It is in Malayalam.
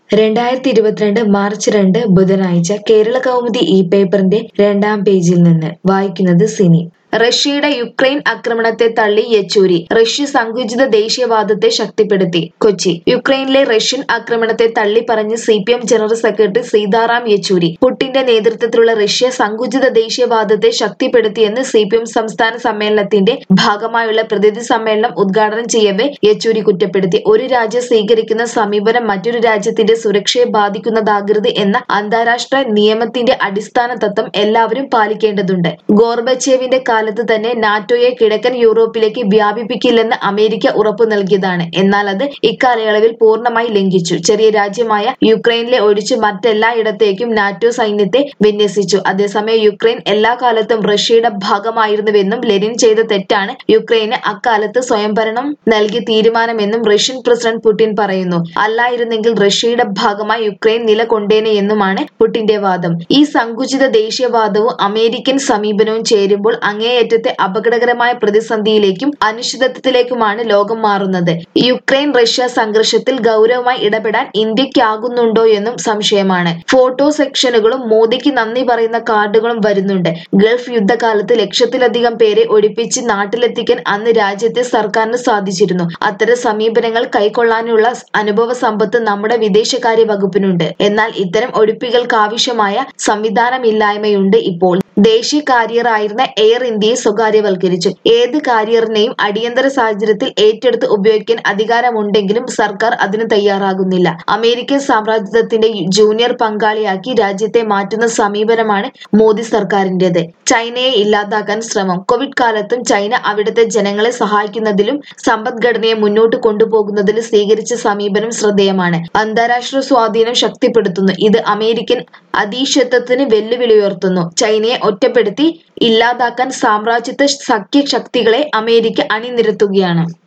രണ്ടായിരത്തി ഇരുപത്തിരണ്ട് മാർച്ച് രണ്ട് ബുധനാഴ്ച കേരള കൗമുദി ഈ പേപ്പറിന്റെ രണ്ടാം പേജിൽ നിന്ന് വായിക്കുന്നത് സിനി റഷ്യയുടെ യുക്രൈൻ ആക്രമണത്തെ തള്ളി യെച്ചൂരി റഷ്യ സങ്കുചിത ദേശീയവാദത്തെ ശക്തിപ്പെടുത്തി കൊച്ചി യുക്രൈനിലെ റഷ്യൻ ആക്രമണത്തെ തള്ളി പറഞ്ഞ് C P M general secretary Sitaram Yechury പുട്ടിന്റെ നേതൃത്വത്തിലുള്ള റഷ്യ സങ്കുചിത ദേശീയവാദത്തെ ശക്തിപ്പെടുത്തിയെന്ന് സി പി എം സംസ്ഥാന സമ്മേളനത്തിന്റെ ഭാഗമായുള്ള പ്രതിനിധി സമ്മേളനം ഉദ്ഘാടനം ചെയ്യവെ യെച്ചൂരി കുറ്റപ്പെടുത്തി ഒരു രാജ്യം സ്വീകരിക്കുന്ന സമീപനം മറ്റൊരു രാജ്യത്തിന്റെ സുരക്ഷയെ ബാധിക്കുന്നതാകരുത് എന്ന അന്താരാഷ്ട്ര നിയമത്തിന്റെ അടിസ്ഥാന തത്വം എല്ലാവരും പാലിക്കേണ്ടതുണ്ട് ഗോർബച്ചേവിന്റെ കാലത്ത് തന്നെ നാറ്റോയെ കിഴക്കൻ യൂറോപ്പിലേക്ക് വ്യാപിപ്പിക്കില്ലെന്ന് അമേരിക്ക ഉറപ്പു നൽകിയതാണ് എന്നാൽ അത് ഇക്കാലയളവിൽ പൂർണ്ണമായി ലംഘിച്ചു ചെറിയ രാജ്യമായ യുക്രൈനിലെ ഒഴിച്ച് മറ്റെല്ലായിടത്തേക്കും നാറ്റോ സൈന്യത്തെ വിന്യസിച്ചു അതേസമയം യുക്രൈൻ എല്ലാ കാലത്തും റഷ്യയുടെ ഭാഗമായിരുന്നുവെന്നും ലെനിൻ ചെയ്ത തെറ്റാണ് യുക്രൈന് അക്കാലത്ത് സ്വയംഭരണം നൽകിയ തീരുമാനമെന്നും റഷ്യൻ പ്രസിഡന്റ് പുടിൻ പറയുന്നു അല്ലായിരുന്നെങ്കിൽ റഷ്യയുടെ ഭാഗമായി യുക്രൈൻ നിലകൊണ്ടേനെയെന്നുമാണ് പുടിന്റെ വാദം ഈ സങ്കുചിത ദേശീയവാദവും അമേരിക്കൻ സമീപനവും ചേരുമ്പോൾ അങ്ങേയറ്റത്തെ അപകടകരമായ പ്രതിസന്ധിയിലേക്കും അനിശ്ചിതത്വത്തിലേക്കുമാണ് ലോകം മാറുന്നത് യുക്രൈൻ റഷ്യ സംഘർഷത്തിൽ ഗൗരവമായി ഇടപെടാൻ ഇന്ത്യക്കാകുന്നുണ്ടോ എന്നും സംശയമാണ് ഫോട്ടോ സെക്ഷനുകളും മോദിക്ക് നന്ദി പറയുന്ന കാർഡുകളും വരുന്നുണ്ട് ഗൾഫ് യുദ്ധകാലത്ത് ലക്ഷത്തിലധികം പേരെ ഒഴിപ്പിച്ച് നാട്ടിലെത്തിക്കാൻ അന്ന് രാജ്യത്തെ സർക്കാരിന് സാധിച്ചിരുന്നു അത്തരം സമീപനങ്ങൾ കൈക്കൊള്ളാനുള്ള അനുഭവ സമ്പത്ത് നമ്മുടെ വിദേശകാര്യ വകുപ്പിനുണ്ട് എന്നാൽ ഇത്തരം ഒഴിപ്പികൾക്കാവശ്യമായ സംവിധാനമില്ലായ്മയുണ്ട് ഇപ്പോൾ ദേശീയ കാരിയറായിരുന്ന എയർ ഇന്ത്യയെ സ്വകാര്യവൽക്കരിച്ചു ഏത് കാരിയറിനെയും അടിയന്തര സാഹചര്യത്തിൽ ഏറ്റെടുത്ത് ഉപയോഗിക്കാൻ അധികാരമുണ്ടെങ്കിലും സർക്കാർ അതിന് തയ്യാറാകുന്നില്ല അമേരിക്കൻ സാമ്രാജ്യത്വത്തിന്റെ ജൂനിയർ പങ്കാളിയാക്കി രാജ്യത്തെ മാറ്റുന്ന സമീപനമാണ് മോദി സർക്കാരിന്റേത് ചൈനയെ ഇല്ലാതാക്കാൻ ശ്രമം കോവിഡ് കാലത്തും ചൈന അവിടുത്തെ ജനങ്ങളെ സഹായിക്കുന്നതിലും സമ്പദ്ഘടനയെ മുന്നോട്ട് കൊണ്ടുപോകുന്നതിലും സ്വീകരിച്ച സമീപനം ശ്രദ്ധേയമാണ് അന്താരാഷ്ട്ര സ്വാധീനം ശക്തിപ്പെടുത്തുന്നു ഇത് അമേരിക്കൻ അധീശത്വത്തിന് വെല്ലുവിളി ഉയർത്തുന്നു ചൈനയെ ഒറ്റപ്പെടുത്തി ഇല്ലാതാക്കാൻ സാമ്രാജ്യത്വ സഖ്യ ശക്തികളെ അമേരിക്ക അണിനിരത്തുകയാണ്